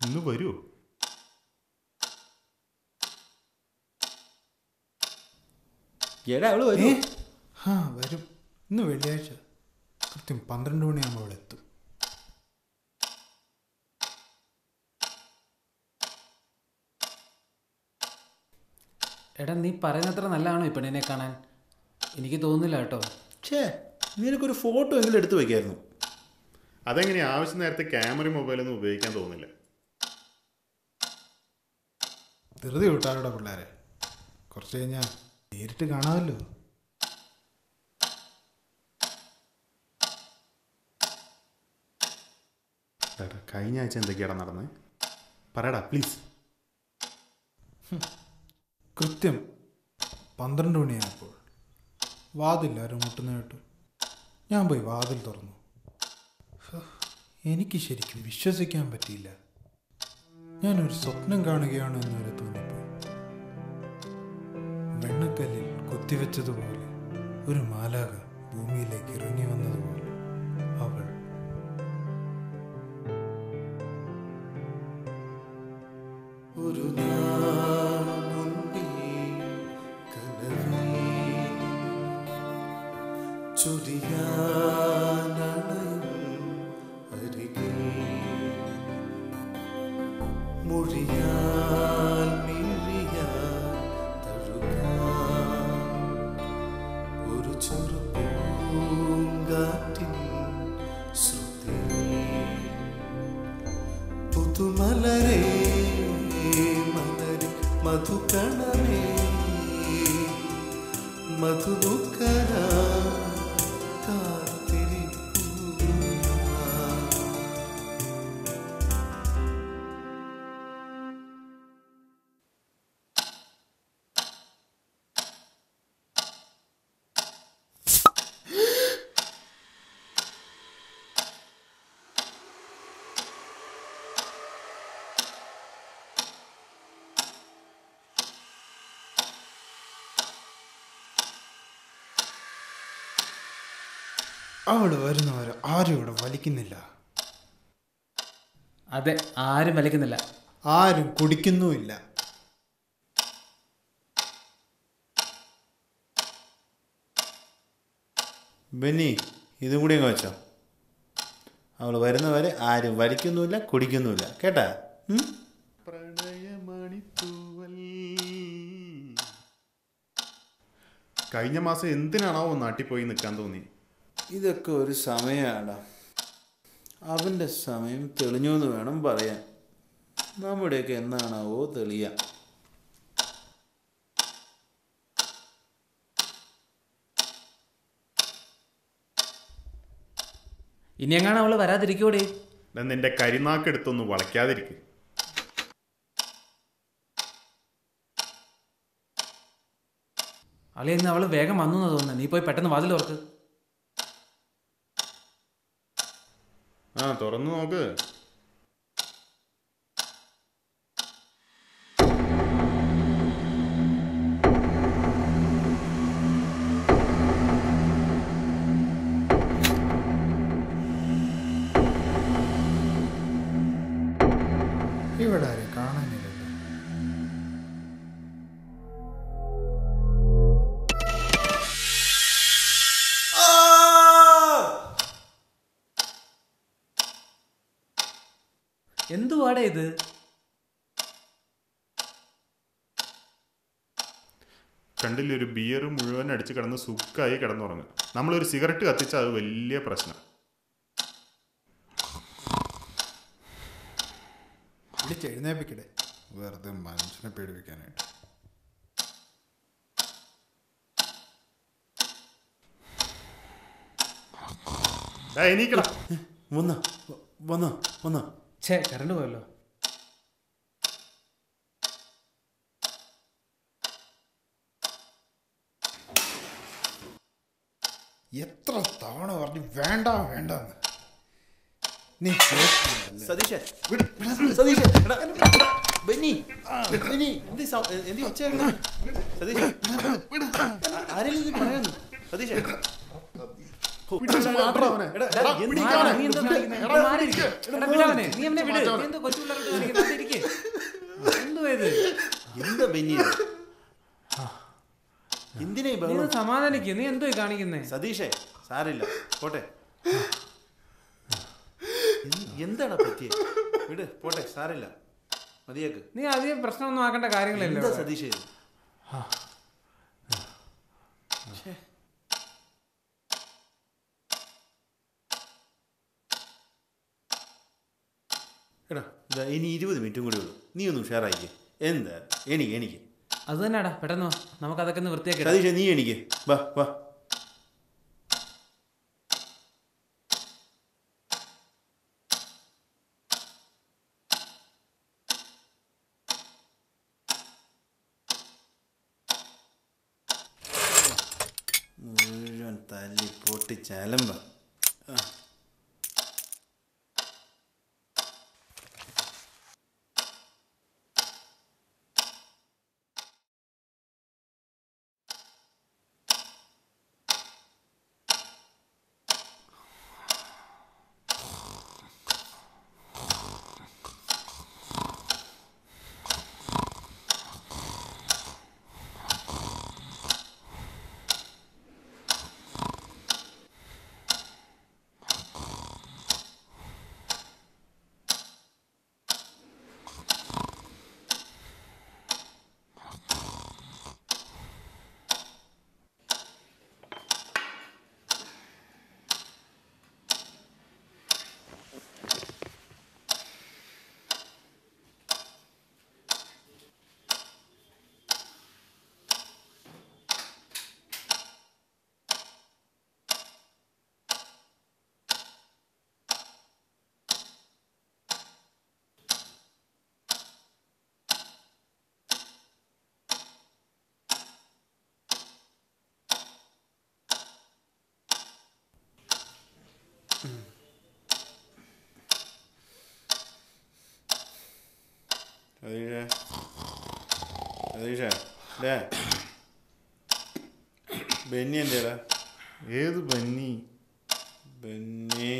ഇന്ന് വരുമോ എടാ അവള് ഏ വരും ആ വരും ഇന്ന് വെള്ളിയാഴ്ച കൃത്യം പന്ത്രണ്ട് മണിയാകുമ്പോൾ അവൾ എത്തും എടാ നീ പറയുന്നത്ര നല്ലതാണോ ഈ പെണ്ണിനെ കാണാൻ എനിക്ക് തോന്നുന്നില്ല കേട്ടോ ഛേ നിനക്കൊരു ഫോട്ടോ എങ്കിലും എടുത്തു വെക്കായിരുന്നു അതെങ്ങനെ ആവശ്യം നേരത്തെ ക്യാമറയും മൊബൈലൊന്നും ഉപയോഗിക്കാൻ തോന്നില്ല ധൃതി വിട്ടാലോടെ പിള്ളേരെ കുറച്ച് കഴിഞ്ഞാൽ നേരിട്ട് കാണാമല്ലോ എടാ, കഴിഞ്ഞ ആഴ്ച എന്തൊക്കെയാടാ നടന്നത് പറയടാ പ്ലീസ് കൃത്യം പന്ത്രണ്ട് മണിയായപ്പോൾ വാതില്ലാരും മുട്ടുന്ന കേട്ടു ഞാൻ പോയി വാതിൽ തുറന്നു ഹ്, എനിക്ക് ശരിക്കും വിശ്വസിക്കാൻ പറ്റിയില്ല ഞാനൊരു സ്വപ്നം കാണുകയാണ് എന്നൊരു തോന്നിപ്പോയി വെണ്ണക്കല്ലിൽ കുത്തിവെച്ചതുപോലെ ഒരു മാലാക ഭൂമിയിലേക്ക് ഇറങ്ങി വന്നതുപോലെ അവൾ ഒരു നാൾ മുൻപേ കനവിൽ ചൊരിയാനണയും അരികിൽ മൊഴിയാൽ മിഴിയാൽ തഴുകാൻ ഒരു ചെറുപ്പൂങ്കാറ്റിൻ ശ്രുതി പുതുമലരേ മലരി മധുകണമേ മധുമുക്കര കാത്തിരിപ്പൂ അവൾ വരുന്നവരെ ആരും ഇവിടെ വലിക്കുന്നില്ല അതെ ആരും വലിക്കുന്നില്ല ആരും കുടിക്കുന്നുമില്ല ബെന്നി ഇതും കൂടി അങ്ങ് വെച്ചോ അവൾ വരുന്നവരെ ആരും വലിക്കുന്നുമില്ല കുടിക്കുന്നുമില്ല കേട്ടാ ഉം? പ്രണയമണിത്തൂവൽ കഴിഞ്ഞ മാസം എന്തിനാണാവോ നാട്ടിൽ പോയി നിൽക്കാൻ തോന്നി ഇതൊക്കെ ഒരു സമയമാടാ അവൻ്റെ സമയം തെളിഞ്ഞു എന്ന് വേണം പറയാൻ നമ്മുടെയൊക്കെ എന്നാണാവോ തെളിയാ ഇനി എങ്ങാണ് അവള് വരാതിരിക്കൂടെ ദാ നിന്റെ കരിനാക്കെടുത്തൊന്ന് വളയ്ക്കാതിരിക്കും അളി ഇന്ന് അവള് വേഗം വന്നു എന്നാ തോന്നുന്നത് നീ പോയി പെട്ടെന്ന് വാതിൽ ഓർക്ക് ആ തുറന്നു നോക്ക് ഇവിടെ ആരും കാണാനില്ലല്ലോ എന്തുവാടേ ഇത് കണ്ടില്ലേ ഒരു ബിയർ മുഴുവൻ അടിച്ച് കിടന്ന് സുഖമായി കിടന്നുറങ്ങുക നമ്മളൊരു സിഗരറ്റ് കത്തിച്ചാൽ അത് വലിയ പ്രശ്നം വിളിച്ച് എഴുന്നേപ്പിക്കടേ വെറുതെ മനുഷ്യനെ പേടിപ്പിക്കാനായിട്ട് ആ എണീക്കടാ വന്നോ വന്നോ വന്നോ ഛേ കറണ്ട് പോയല്ലോ എത്ര തവണ പറഞ്ഞു വേണ്ട വേണ്ടെന്ന് നീ കേൾക്കുന്നില്ല. സതീഷ് സതീഷ് എടാ, ബെന്നി ബെന്നി എന്ത് സൗ- എന്ത് ഒച്ചയാണ് സതീഷ് ആ- ആരെങ്കിലും ഇത് പറയുന്നു സതീഷ് പിടിച്ച് മാറ്റണം അവനെ. എടാ, പിടിക്കാനെ. നീ എന്താ കാണിക്കുന്നെ? എടാ, മാറി ഇരിക്ക്. എടാ, വിടവനെ. നീ അവനെ വിട്. നീ എന്തോ കൊച്ചു പിള്ളേരോട് കാണിക്കുന്നെ? അവിടെ ഇരിക്ക്. എന്തുവാ ഇത്? എന്താ ബെന്നി ഇത്? എന്തിനാ ഈ നീ ബഹളം ഒന്ന് സമാധാനിക്ക് നീ എന്തോ കാണിക്കുന്നേ സതീഷേ സാരില്ല പോട്ടെ എന്ത്- എന്താടാ പറ്റിയേ വിട് പോട്ടെ സാരില്ല മതിയേക്ക് നീ അധികം പ്രശ്നമൊന്നും ആക്കേണ്ട കാര്യങ്ങളില്ല എന്താ ഇവിടെ. സതീഷേ ഇത്? ശ്ശേ. എടാ ഇതാ ഇനി ഇരുപത് മിനിറ്റും കൂടി ഉള്ളൂ നീ ഒന്ന് ഉഷാറായിക്കേ എന്താ എനിക്ക് എനിക്ക് അത് തന്നെടാ പെട്ടെന്ന് വാ. നമുക്ക് അതൊക്കെ ഒന്ന് വൃത്തിയാക്കി ഇടാം. സതീഷേ നീ എനിക്ക് വാ വാ മുഴുവൻ തല്ലി പൊട്ടി ചലമ്പ സതീഷേ സതീഷേ ഡേ ബെന്നി എന്തേടാ ഏത് ബന്നി ബെന്നി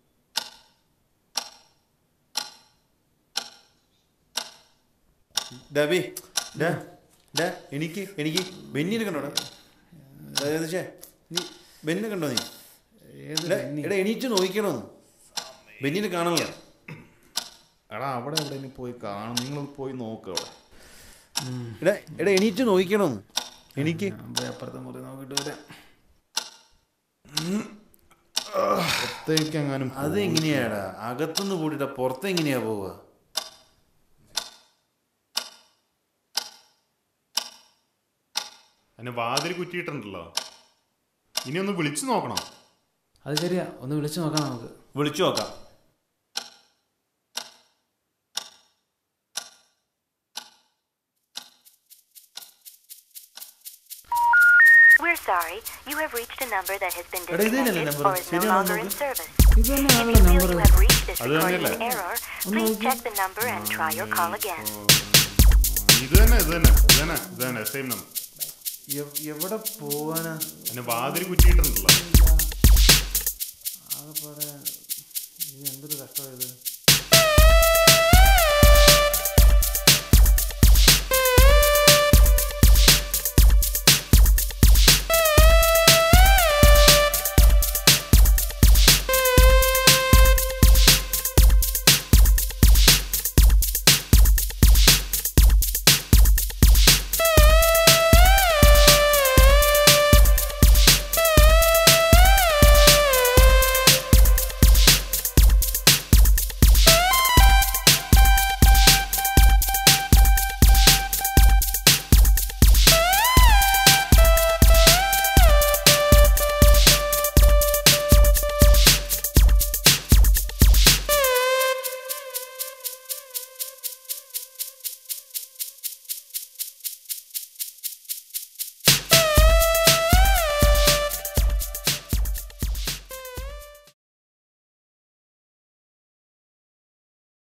ഡബി ഡാ ഡാ എനിക്ക് എനിക്ക് ബെന്നിനെ കണ്ടോടാ സതീഷേ നീ ബെന്നിനെ കണ്ടോ നീ ഏത് ഡാ, ബെന്നി? എടാ എണീറ്റ് നോക്കിക്കണോന്ന് ബെന്നിനെ കാണണല്ലോ എടാ അവിടെ എവിടെ ഇനി പോയി കാണും നിങ്ങൾ പോയി നോക്ക് അവിടെ എടാ എടാ എണീറ്റ് നോക്കിക്കണോന്ന് എനിക്ക് ഞാൻ പോയി അപ്പുറത്തെ മുറി നോക്കിട്ട് വരാം പുറത്തേക്ക് എങ്ങാനും അത് എങ്ങനെയാടാ അകത്തുനിന്ന് കൂടിയിട്ട് പുറത്ത് എങ്ങനെയാ പോവുക അതിന് വാതിൽ കുറ്റിയിട്ടുണ്ടല്ലോ ഇനി ഒന്ന് വിളിച്ചു നോക്കണം അത് ശരിയാ ഒന്ന് വിളിച്ചു നോക്കാം നമുക്ക് വിളിച്ചു നോക്കാം We're sorry. You have reached a number that has been എടാ, ഇത് തന്നെയല്ലേ disconnected number? or is no ശരിയാണോ longer in നോക്ക്? service. ഇത് If തന്നെയാണല്ലോ you feel number you have reached this അത് recording in തന്നെയല്ലേ? error, please check the number and try your call again. ഇത് തന്നെ ഇത് തന്നെ ഇത് തന്നെ ഇത് തന്നെ സെയിം നമ്പർ എവ്- എവിടെ പോവാനാ അതിന് വാതിൽ കുറ്റിയിട്ടുണ്ടല്ലോ ആകെപ്പാടെ ഇത് എന്തൊരു കഷ്ടമായത്